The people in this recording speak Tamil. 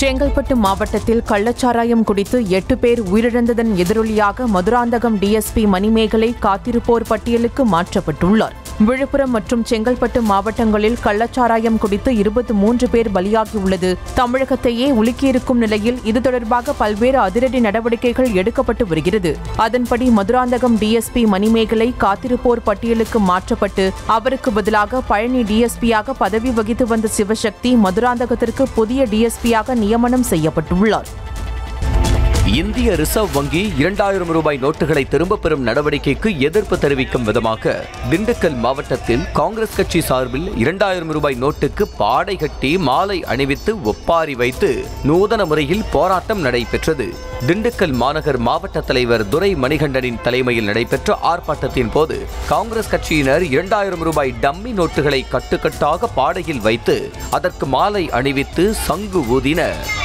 செங்கல்பட்டு மாவட்டத்தில் கள்ளச்சாராயம் குடித்து எட்டு பேர் உயிரிழந்ததன் எதிரொலியாக மதுராந்தகம் டிஎஸ்பி மணிமேகலை காத்திருப்போர் பட்டியலுக்கு மாற்றப்பட்டுள்ளார் விழுப்புரம் மற்றும் செங்கல்பட்டு மாவட்டங்களில் கள்ளச்சாராயம் குடித்து இருபத்தி மூன்று பேர் பலியாகியுள்ளது தமிழகத்தையே உலுக்கியிருக்கும் நிலையில் இது தொடர்பாக பல்வேறு அதிரடி நடவடிக்கைகள் எடுக்கப்பட்டு வருகிறது அதன்படி மதுராந்தகம் டிஎஸ்பி மணிமேகலை காத்திருப்போர் பட்டியலுக்கு மாற்றப்பட்டு அவருக்கு பதிலாக பழனி டிஎஸ்பியாக பதவி வகித்து வந்த சிவசக்தி மதுராந்தகத்திற்கு புதிய டிஎஸ்பியாக நியமனம் செய்யப்பட்டுள்ளார் இந்திய ரிசர்வ் வங்கி இரண்டாயிரம் ரூபாய் நோட்டுகளை திரும்பப் பெறும் நடவடிக்கைக்கு எதிர்ப்பு தெரிவிக்கும் விதமாக திண்டுக்கல் மாவட்டத்தில் காங்கிரஸ் கட்சி சார்பில் இரண்டாயிரம் ரூபாய் நோட்டுக்கு பாடை கட்டி மாலை அணிவித்து ஒப்பாரி வைத்து நூதன முறையில் போராட்டம் நடைபெற்றது திண்டுக்கல் மாநகர் மாவட்ட தலைவர் துரை மணிகண்டனின் தலைமையில் நடைபெற்ற ஆர்ப்பாட்டத்தின் போது காங்கிரஸ் கட்சியினர் இரண்டாயிரம் ரூபாய் டம்மி நோட்டுகளை கட்டுக்கட்டாக பாடையில் வைத்து அதற்கு மாலை அணிவித்து சங்கு ஊதினர்